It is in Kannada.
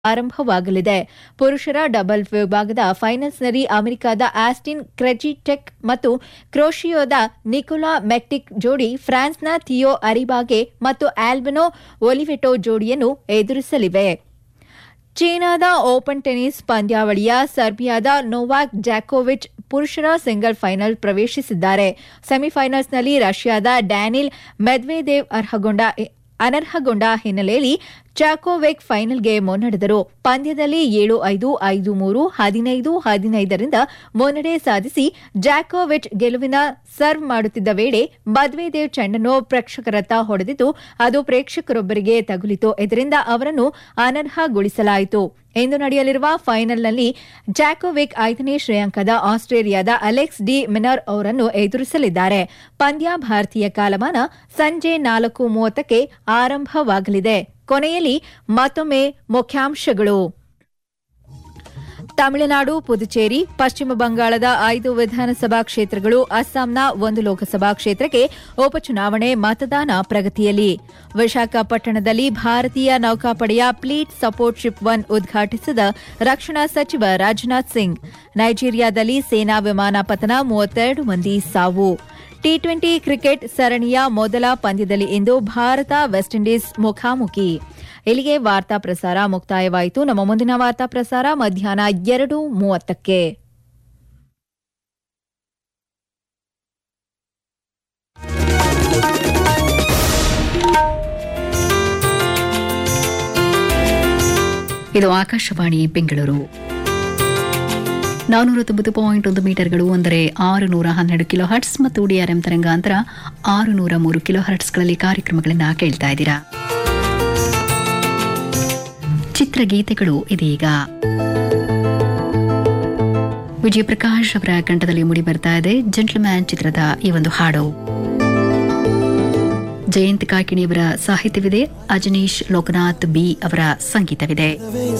ಆರಂಭವಾಗಲಿದೆ ಪುರುಷರ ಡಬಲ್ ವಿಭಾಗದ ಫೈನಲ್ಸ್ನಲ್ಲಿ ಅಮೆರಿಕದ ಆಸ್ಟಿನ್ ಕ್ರೆಜಿಟೆಕ್ ಮತ್ತು ಕ್ರೋಷಿಯೋದ ನಿಕೋಲಾ ಮೆಕ್ಟಿಕ್ ಜೋಡಿ ಫ್ರಾನ್ಸ್ನ ಥಿಯೋ ಅರಿಬಾಗೆ ಮತ್ತು ಆಲ್ಬನೋ ಒಲಿವೆಟೋ ಜೋಡಿಯನ್ನು ಎದುರಿಸಲಿವೆ ಚೀನಾದ ಓಪನ್ ಟೆನಿಸ್ ಪಂದ್ಯಾವಳಿಯ ಸರ್ಬಿಯಾದ ನೋವಾಕ್ ಜಾಕೋವಿಚ್ ಪುರುಷರ ಸಿಂಗಲ್ ಫೈನಲ್ ಪ್ರವೇಶಿಸಿದ್ದಾರೆ ಸೆಮಿಫೈನಲ್ಸ್ನಲ್ಲಿ ರಷ್ಯಾದ ಡ್ಯಾನಿಲ್ ಮೆದ್ವೆದೇವ್ ಅರ್ಹಗೊಂಡ ಅನರ್ಹಗೊಂಡ ಹಿನ್ನೆಲೆಯಲ್ಲಿ ಚಾಕೋವೆಕ್ ಫೈನಲ್ಗೆ ಮುನ್ನಡೆದರು ಪಂದ್ಯದಲ್ಲಿ ಏಳು ಐದು ಐದು ಮೂರು ಹದಿನೈದು ಹದಿನೈದರಿಂದ ಮುನ್ನಡೆ ಸಾಧಿಸಿ ಜಾಕೋವಿಚ್ ಗೆಲುವಿನ ಸರ್ವ್ ಮಾಡುತ್ತಿದ್ದ ವೇಳೆ ಮದ್ವೇದೇವ್ ಚೆಂಡನ್ನು ಪ್ರೇಕ್ಷಕರತ್ತ ಹೊಡೆದಿದ್ದು ಅದು ಪ್ರೇಕ್ಷಕರೊಬ್ಬರಿಗೆ ತಗುಲಿತು ಇದರಿಂದ ಅವರನ್ನು ಅನರ್ಹಗೊಳಿಸಲಾಯಿತು ಇಂದು ನಡೆಯಲಿರುವ ಫೈನಲ್ನಲ್ಲಿ ಜಾಕೋವಿಕ್ ಐದನೇ ಶ್ರೇಯಾಂಕದ ಆಸ್ಟ್ರೇಲಿಯಾದ ಅಲೆಕ್ಸ್ ಡಿ ಮಿನರ್ ಅವರನ್ನು ಎದುರಿಸಲಿದ್ದಾರೆ ಪಂದ್ಯ ಭಾರತೀಯ ಕಾಲಮಾನ ಸಂಜೆ ನಾಲ್ಕು ಮೂವತ್ತಕ್ಕೆ ಆರಂಭವಾಗಲಿದೆ ಕೊನೆಯಲ್ಲಿ ಮತ್ತೊಮ್ಮೆ ಮುಖ್ಯಾಂಶಗಳು ತಮಿಳುನಾಡು ಪುದುಚೇರಿ ಪಶ್ಚಿಮ ಬಂಗಾಳದ ಐದು ವಿಧಾನಸಭಾ ಕ್ಷೇತ್ರಗಳು ಅಸ್ಸಾಂನ ಒಂದು ಲೋಕಸಭಾ ಕ್ಷೇತ್ರಕ್ಕೆ ಉಪಚುನಾವಣೆ ಮತದಾನ ಪ್ರಗತಿಯಲ್ಲಿ ವಿಶಾಖಪಟ್ಟಣದಲ್ಲಿ ಭಾರತೀಯ ನೌಕಾಪಡೆಯ ಪ್ಲೀಟ್ ಸಪೋರ್ಟ್ ಶಿಪ್ ಒನ್ ಉದ್ಘಾಟಿಸಿದ ರಕ್ಷಣಾ ಸಚಿವ ರಾಜನಾಥ್ ಸಿಂಗ್ ನೈಜೀರಿಯಾದಲ್ಲಿ ಸೇನಾ ವಿಮಾನ ಪತನ ಮೂವತ್ತೆರಡು ಮಂದಿ ಸಾವು ಟಿ ಟ್ವೆಂಟಿ ಕ್ರಿಕೆಟ್ ಸರಣಿಯ ಮೊದಲ ಪಂದ್ಯದಲ್ಲಿ ಇಂದು ಭಾರತ ವೆಸ್ಟ್ ಇಂಡೀಸ್ ಮುಖಾಮುಖಿ ಇಲ್ಲಿಗೆ ವಾರ್ತಾ ಪ್ರಸಾರ ಮುಕ್ತಾಯವಾಯಿತು ನಮ್ಮ ಮುಂದಿನ ವಾರ್ತಾ ಪ್ರಸಾರ ಮಧ್ಯಾಹ್ನ ಎರಡು ಮೂವತ್ತಕ್ಕೆ ಇದು ಆಕಾಶವಾಣಿ ಬೆಂಗಳೂರು ನಾನೂರ ತೊಂಬತ್ತು ಪಾಯಿಂಟ್ ಒಂದು ಮೀಟರ್ಗಳು ಅಂದರೆ ಆರು ನೂರ ಹನ್ನೆರಡು ಕಿಲೋ ಹರ್ಟ್ಸ್ ಮತ್ತು ಡಿಆರ್ಎಂ ತರಂಗಾಂತರ ಆರು ನೂರ ಮೂರು ಕಿಲೋ ಹರ್ಟ್ಸ್ಗಳಲ್ಲಿ ಕಾರ್ಯಕ್ರಮಗಳನ್ನು ಕೇಳ್ತಾ ಇದ್ದೀರಾ ಚಿತ್ರಗೀತೆಗಳು ಇದೀಗ ವಿಜಯ ಪ್ರಕಾಶ್ ಅವರ ಕಂಠದಲ್ಲಿ ಮೂಡಿ ಬರ್ತಾ ಇದೆ ಜೆಂಟ್ಲ್ಮ್ಯಾನ್ ಚಿತ್ರದ ಈ ಒಂದು ಹಾಡು ಜಯಂತ್ ಕಾಕಿಣಿಯವರ ಸಾಹಿತ್ಯವಿದೆ ಅಜನೀಶ್ ಲೋಕನಾಥ್ ಬಿ ಅವರ ಸಂಗೀತವಿದೆ